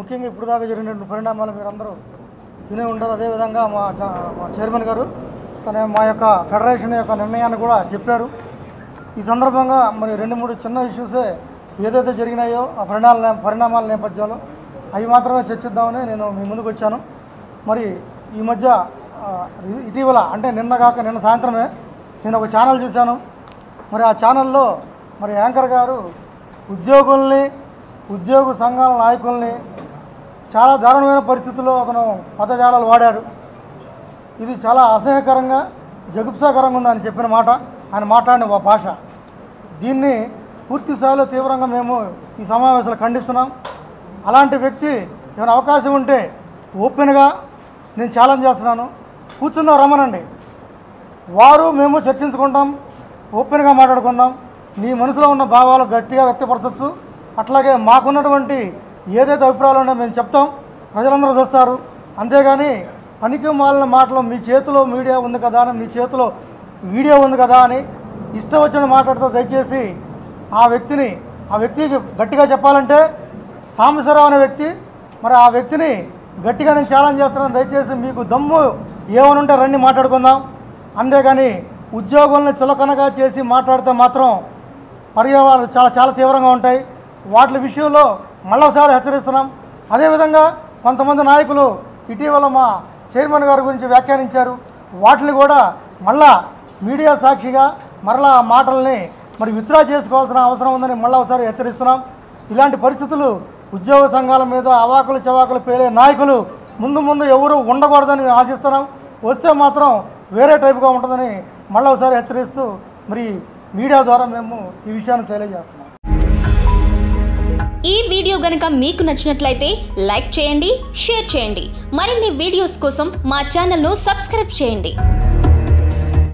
ముఖ్యంగా ఇప్పుడు దాకా జరిగినటువంటి పరిణామాలు మీరందరూ వినే ఉంటారు అదేవిధంగా మా చ- మా చైర్మన్ గారు తన మా యొక్క ఫెడరేషన్ యొక్క నిర్ణయాన్ని కూడా చెప్పారు ఈ సందర్భంగా మరి రెండు మూడు చిన్న ఇష్యూసే ఏదైతే జరిగినాయో ఆ పరిణామాల పరిణామాల నేపథ్యంలో అవి మాత్రమే చర్చిద్దామని నేను మీ ముందుకు వచ్చాను మరి ఈ మధ్య ఆ, ఇటీవల అంటే నిన్న కాక నిన్న సాయంత్రమే నేను ఒక ఛానల్ చూశాను మరి ఆ ఛానల్లో మరి యాంకర్ గారు ఉద్యోగుల్ని ఉద్యోగ సంఘాల నాయకుల్ని చాలా దారుణమైన పరిస్థితుల్లో అతను పదజాలాలు వాడాడు ఇది చాలా అసహ్యకరంగా జగుప్సాకరంగా ఉందని చెప్పిన మాట ఆయన మాట్లాడిన ఒక భాష దీన్ని పూర్తి స్థాయిలో తీవ్రంగా మేము ఈ సమావేశాలు ఖండిస్తున్నాం అలాంటి వ్యక్తి ఏమైనా అవకాశం ఉంటే ఓపెన్గా నేను ఛాలెంజ్ చేస్తున్నాను కూర్చుందాం రమ్మనండి వారు మేము చర్చించుకుంటాం ఓపెన్గా మాట్లాడుకుందాం నీ మనసులో ఉన్న భావాలు గట్టిగా వ్యక్తపరచవచ్చు అట్లాగే మాకున్నటువంటి ఏదైతే అభిప్రాయాలు ఉన్నాయో మేము చెప్తాం ప్రజలందరూ చూస్తారు అంతేగాని పనికి మాలిన మాటలు మీ చేతిలో మీడియా ఉంది కదా అని మీ చేతిలో వీడియో ఉంది కదా అని ఇష్టం వచ్చిన మాట్లాడుతూ దయచేసి ఆ వ్యక్తిని ఆ వ్యక్తికి గట్టిగా చెప్పాలంటే సాంబశివరావు అనే వ్యక్తి మరి ఆ వ్యక్తిని గట్టిగా నేను ఛాలెంజ్ చేస్తున్నాను దయచేసి మీకు దమ్ము ఏమని ఉంటే రండి మాట్లాడుకుందాం అంతేగాని ఉద్యోగుల్ని చులకనగా చేసి మాట్లాడితే మాత్రం పర్యావరణాలు చాలా చాలా తీవ్రంగా ఉంటాయి వాటి విషయంలో మళ్ళొకసారి హెచ్చరిస్తున్నాం అదేవిధంగా కొంతమంది నాయకులు ఇటీవల మా చైర్మన్ గారి గురించి వ్యాఖ్యానించారు వాటిని కూడా మళ్ళా మీడియా సాక్షిగా మరలా ఆ మాటల్ని మరి విత్డ్రా చేసుకోవాల్సిన అవసరం ఉందని మళ్ళీ ఒకసారి హెచ్చరిస్తున్నాం ఇలాంటి పరిస్థితులు ఉద్యోగ సంఘాల మీద అవాకులు చవాకులు పేలే నాయకులు ముందు ముందు ఎవరు ఉండకూడదని మేము ఆశిస్తున్నాం వస్తే మాత్రం వేరే టైపుగా ఉంటుందని మళ్ళీ ఒకసారి హెచ్చరిస్తూ మరి మీడియా ద్వారా మేము ఈ విషయాన్ని తెలియజేస్తున్నాం ఈ వీడియో గనుక మీకు నచ్చినట్లయితే లైక్ చేయండి షేర్ చేయండి మరిన్ని వీడియోస్ కోసం మా ఛానల్ను సబ్స్క్రైబ్ చేయండి